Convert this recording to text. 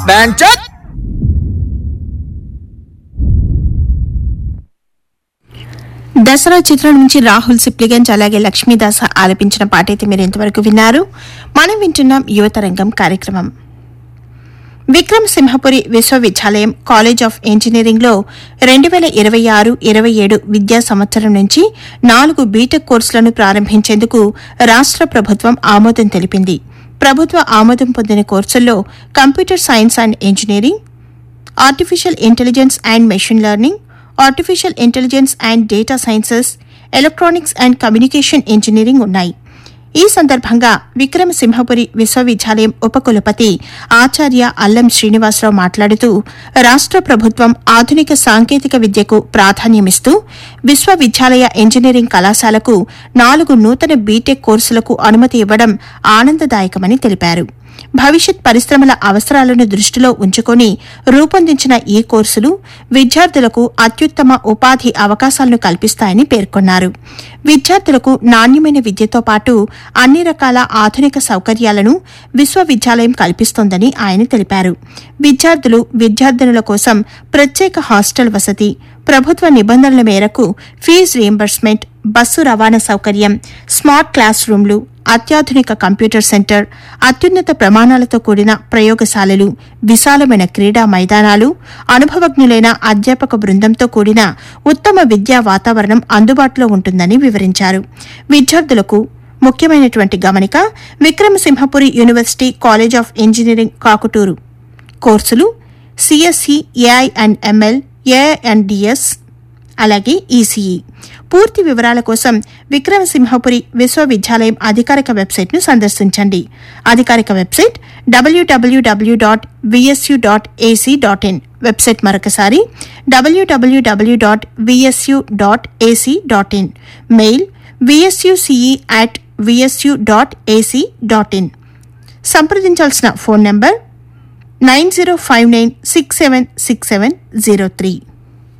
బ్యాంచక్ దసరా చిత్రం నుంచి రాహుల్ సిప్లిగంజ్ అలాగే లక్ష్మీదాస ఆలపించిన పాట అయితే మీరు ఇంతవరకు విన్నారు మనం వింటున్నాం యువతరంగం కార్యక్రమం విక్రమ్ సింహపురి విశ్వవిద్యాలయం కాలేజ్ ఆఫ్ ఇంజనీరింగ్లో రెండు వేల ఇరవై ఆరు ఇరవై ఏడు విద్యా సంవత్సరం నుంచి నాలుగు బీటెక్ కోర్సులను ప్రారంభించేందుకు రాష్ట్ర ప్రభుత్వం ఆమోదం తెలిపింది ప్రభుత్వ ఆమోదం పొందిన కోర్సుల్లో computer science and engineering artificial intelligence and machine learning artificial intelligence and data sciences electronics and communication engineering ఉన్నాయి ఈ సందర్భంగా విక్రమ సింహపురి విశ్వవిద్యాలయం ఉపకులపతి ఆచార్య అల్లం శ్రీనివాసరావు మాట్లాడుతూ రాష్ట్ర ప్రభుత్వం ఆధునిక సాంకేతిక విద్యకు ప్రాధాన్యమిస్తూ విశ్వవిద్యాలయ ఇంజనీరింగ్ కళాశాలకు నాలుగు నూతన బీటెక్ కోర్సులకు అనుమతి ఇవ్వడం ఆనందదాయకమని తెలిపారు భవిష్యత్ పరిశ్రమల అవసరాలను దృష్టిలో ఉంచుకొని రూపొందించిన ఈ కోర్సులు విద్యార్థులకు అత్యుత్తమ ఉపాధి అవకాశాలను కల్పిస్తాయని పేర్కొన్నారు విద్యార్థులకు నాణ్యమైన విద్యతో పాటు అన్ని రకాల ఆధునిక సౌకర్యాలను విశ్వవిద్యాలయం కల్పిస్తోందని ఆయన తెలిపారు విద్యార్థులు విద్యార్థినుల కోసం ప్రత్యేక హాస్టల్ వసతి ప్రభుత్వ నిబంధనల మేరకు ఫీజు రియంబర్స్మెంట్ బస్సు రవాణా సౌకర్యం స్మార్ట్ క్లాస్ రూమ్లు అత్యాధునిక కంప్యూటర్ సెంటర్ అత్యున్నత ప్రమాణాలతో కూడిన ప్రయోగశాలలు విశాలమైన క్రీడా మైదానాలు అనుభవజ్ఞులైన అధ్యాపక బృందంతో కూడిన ఉత్తమ విద్యా వాతావరణం అందుబాటులో ఉంటుందని వివరించారు విద్యార్థులకు ముఖ్యమైనటువంటి గమనిక Vikramasimhapuri university college of engineering Kakutur కోర్సులు CSE AI and ML AI and DS అలాగే ఈసీఈ పూర్తి వివరాల కోసం విక్రమసింహపురి విశ్వవిద్యాలయం అధికారిక వెబ్సైట్ను సందర్శించండి అధికారిక వెబ్సైట్ డబ్ల్యూడబ్ల్యూడబ్ల్యూ dot VSU dot AC dot in website మరొకసారి డబ్ల్యూడబ్ల్యూడబ్ల్యూ dot VSU dot AC dot in mail VSUCE at VSU dot AC dot in సంప్రదించాల్సిన phone number nine zero five nine six seven six seven zero three